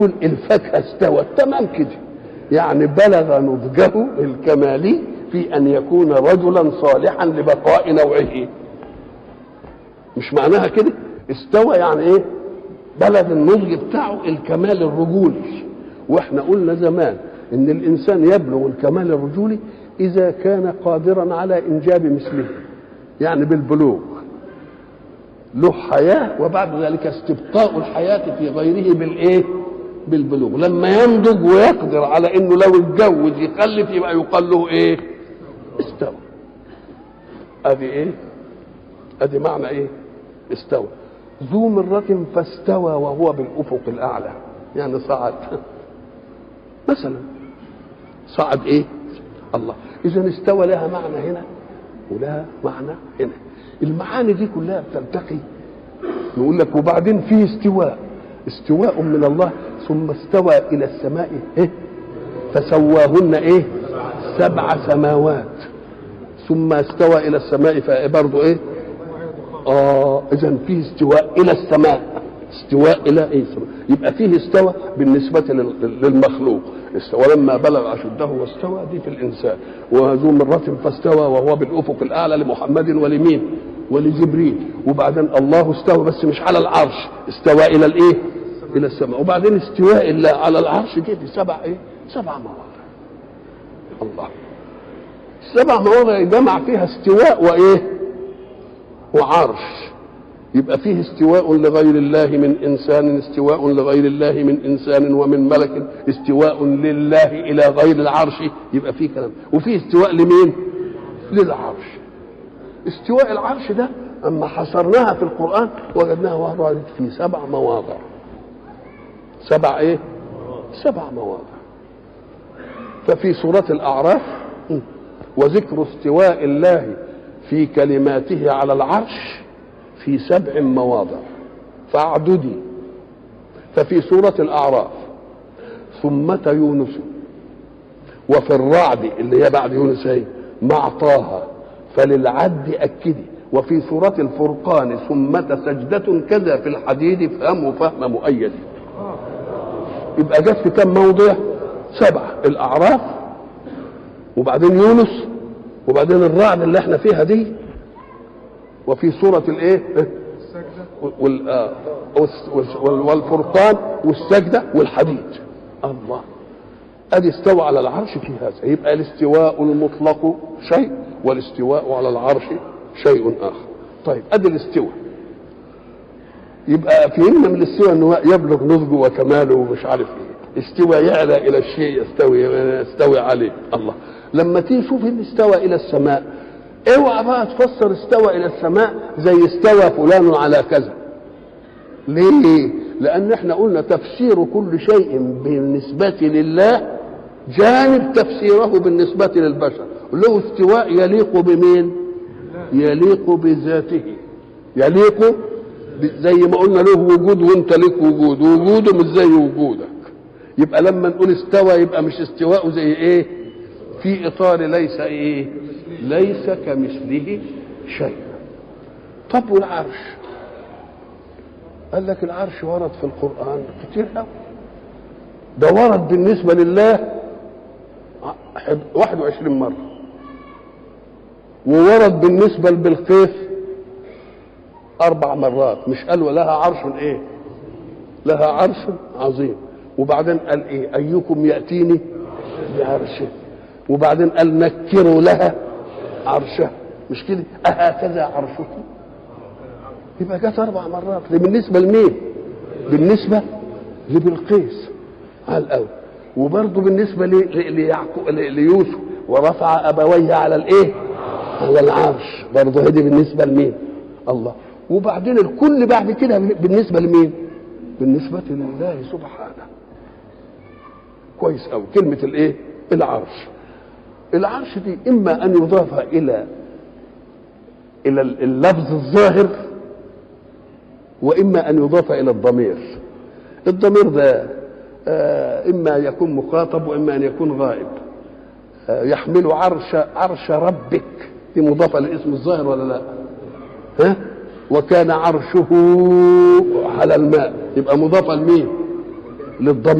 يقول الفاكهة استوت تمام كده يعني بلغ نضجه الكمالي في أن يكون رجلا صالحا لبقاء نوعه مش معناها كده استوى يعني ايه بلغ النضج بتاعه الكمال الرجولي واحنا قلنا زمان ان الانسان يبلغ الكمال الرجولي اذا كان قادرا على انجاب مثله يعني بالبلوغ له حياه وبعد ذلك استبقاء الحياه في غيره بالايه بالبلوغ لما ينضج ويقدر على انه لو اتجوز يخلف يبقى يقال له ايه استوى ادي ايه ادي معنى ايه استوى ذو مرة فاستوى وهو بالافق الاعلى يعني صعد مثلا صعد ايه الله اذا استوى لها معنى هنا ولها معنى هنا المعاني دي كلها بتلتقي نقول لك وبعدين في استواء استواء من الله ثم استوى الى السماء إيه؟ فسواهن ايه سبع سماوات ثم استوى الى السماء فبرضه ايه اه اذا فيه استواء الى السماء استواء الى ايه السماء يبقى فيه استوى بالنسبه للمخلوق استوى لما بلغ اشده واستوى دي في الانسان وذو مره فاستوى وهو بالافق الاعلى لمحمد ولمين ولجبريل وبعدين الله استوى بس مش على العرش استوى الى الايه الى السماء وبعدين استواء الله على العرش دي في سبع ايه سبع مواضع الله سبع مواضع جمع فيها استواء وايه وعرش يبقى فيه استواء لغير الله من انسان استواء لغير الله من انسان ومن ملك استواء لله الى غير العرش يبقى فيه كلام وفيه استواء لمين للعرش استواء العرش ده اما حصرناها في القران وجدناها وردت في سبع مواضع سبع ايه سبع مواضع ففي سوره الاعراف وذكر استواء الله في كلماته على العرش في سبع مواضع فاعددي ففي سورة الأعراف ثمة يونس وفي الرعد اللي هي بعد يونس هي مع طه فللعد أكدي وفي سورة الفرقان ثمة سجدة كذا في الحديد فهموا فهم مؤيد يبقى جت في كم موضع سبعة الأعراف وبعدين يونس وبعدين الرعد اللي احنا فيها دي وفي سورة الايه وال والفرقان والسجدة والحديد الله ادي استوى على العرش في هذا يبقى الاستواء المطلق شيء والاستواء على العرش شيء اخر طيب ادي الاستواء يبقى فهمنا من الاستواء انه يبلغ نضجه وكماله ومش عارف ايه استوى يعلى الى الشيء يستوي يستوي عليه الله لما تيجي تشوف ان استوى الى السماء اوعى بقى تفسر استوى الى السماء زي استوى فلان على كذا ليه لان احنا قلنا تفسير كل شيء بالنسبة لله جانب تفسيره بالنسبة للبشر له استواء يليق بمين يليق بذاته يليق زي ما قلنا له وجود وانت لك وجود وجوده مش زي وجودك يبقى لما نقول استوى يبقى مش استواء زي ايه في اطار ليس ايه ليس كمثله شيء طب والعرش قال لك العرش ورد في القرآن كتير قوي ده ورد بالنسبة لله 21 مرة وورد بالنسبة لبلقيس أربع مرات مش قال ولها عرش إيه؟ لها عرش عظيم وبعدين قال إيه؟ أيكم يأتيني بعرشه وبعدين قال نكروا لها عرشها مش كده أهكذا عرشك يبقى جت أربع مرات دي بالنسبة لمين بالنسبة لبلقيس على الأول وبرضه بالنسبة ليعقوب ليوسف ورفع أبويه على الإيه على العرش برضه هدي بالنسبة لمين الله وبعدين الكل بعد كده بالنسبة لمين بالنسبة لله سبحانه كويس أوي كلمة الإيه العرش العرش دي اما ان يضاف الى الى اللفظ الظاهر واما ان يضاف الى الضمير الضمير ده اما يكون مخاطب واما ان يكون غائب يحمل عرش عرش ربك دي مضافه للاسم الظاهر ولا لا ها وكان عرشه على الماء يبقى مضافه لمين للضمير